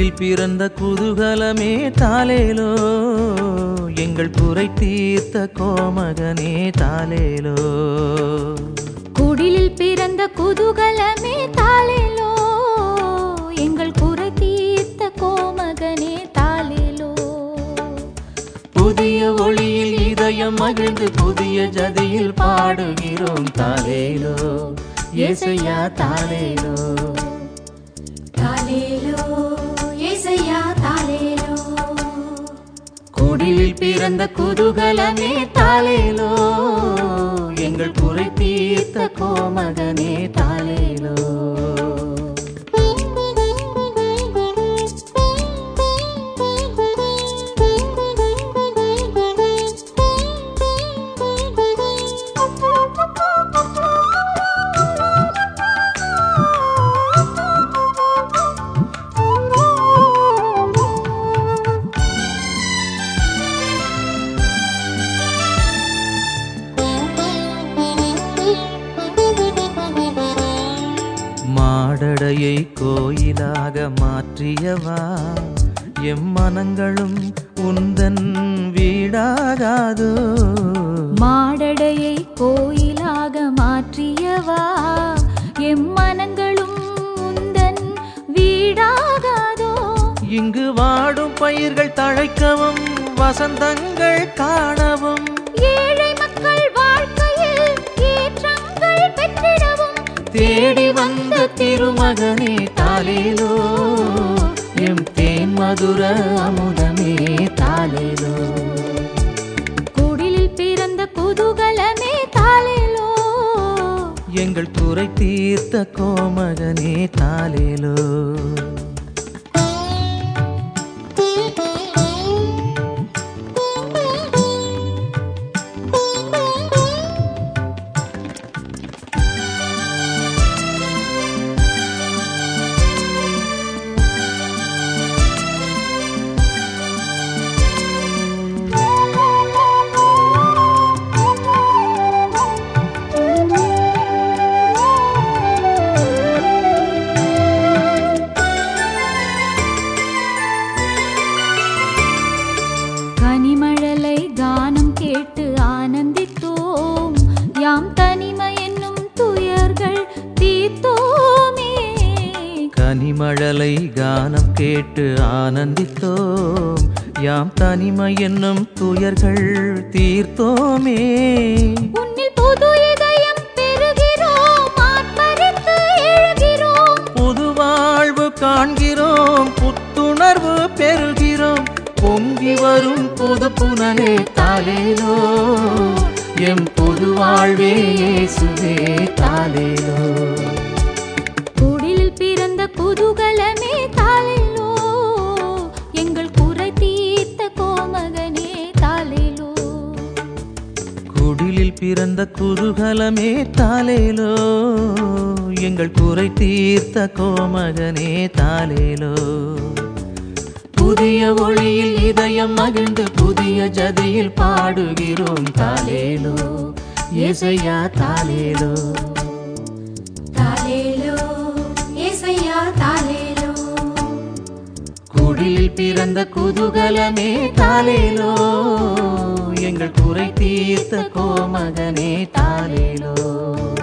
குடிலில் பிறந்த குதூகலமே தாலேலோ எங்கள் குறை தீர்த்த கோமகனே தாலேலோ குடிலில் பிறந்த குதூகலமே தாலேலோ எங்கள் குறை தீர்த்த கோமகனே தாலேலோ புதிய ஒளியில் இதயம் மகிழ்ந்து புதிய ஜதியில் பாடுகிறோம் தாலேலோ ஏசையா தாலேலோ தாலேலோ ஏசையா தாலேலோ குடிலில் பிறந்த குதூகலமே தாலேலோ எங்கள் குறை தீர்த்த கோமகனே தாலேலோ மாடடையை கோயிலாக மாற்றியவா எம் மனங்களும் உந்தன் வீடாகாதோ மாடடையை கோயிலாக மாற்றியவா எம் மனங்களும் உந்தன் வீடாகாதோ இங்கு வாடும் பயிர்கள் தழைக்கவும் வசந்தங்கள் காணவும் ஏழை மக்கள் வாழ்க்கையில் ஏற்றங்கள் பெற்றிடவும் தேடி வந்த திருமகனே தாலேலோ எம் தேன் மதுர அமுதமே தாலேலோ குடிலில் பிறந்த குதூகலமே தாலேலோ எங்கள் குறை தீர்த்த கோமகனே தாலேலோ கனிமழலை கானம் கேட்டு ஆனந்தித்தோம் யாம் தனிமை என்னும் துயர்கள் தீர்த்தோமே கனிமழலை கானம் கேட்டு ஆனந்தித்தோம் யாம் தனிமை என்னும் துயர்கள் தீர்த்தோமே உன்னில் புது இதயம் பெறுகிறோம் ஆர்ப்பரித்து எழுகிறோம் புது வாழ்வு காண்கிறோம் புத்துணர்வு பெறுகிறோம் பொங்கி வரும் புது புனலே தாலேலோ எம் புது வாழ்வே இயேசுவே தாலேலோ குடிலில் பிறந்த குதூகலமே தாலேலோ எங்கள் குறை தீர்த்த கோமகனே தாலேலோ குடிலில் பிறந்த குதூகலமே தாலேலோ எங்கள் குறை தீர்த்த கோமகனே தாலேலோ புதிய ஒளியில் இதயம் மகிழ்ந்து புதிய ஜதியில் பாடுகிறோம் தாலேலோ ஏசையா தாலேலோ தாலேலோ ஏசையா தாலேலோ குடிலில் பிறந்த குதூகலமே தாலேலோ எங்கள் குறை தீர்த்த கோமகனே தாலேலோ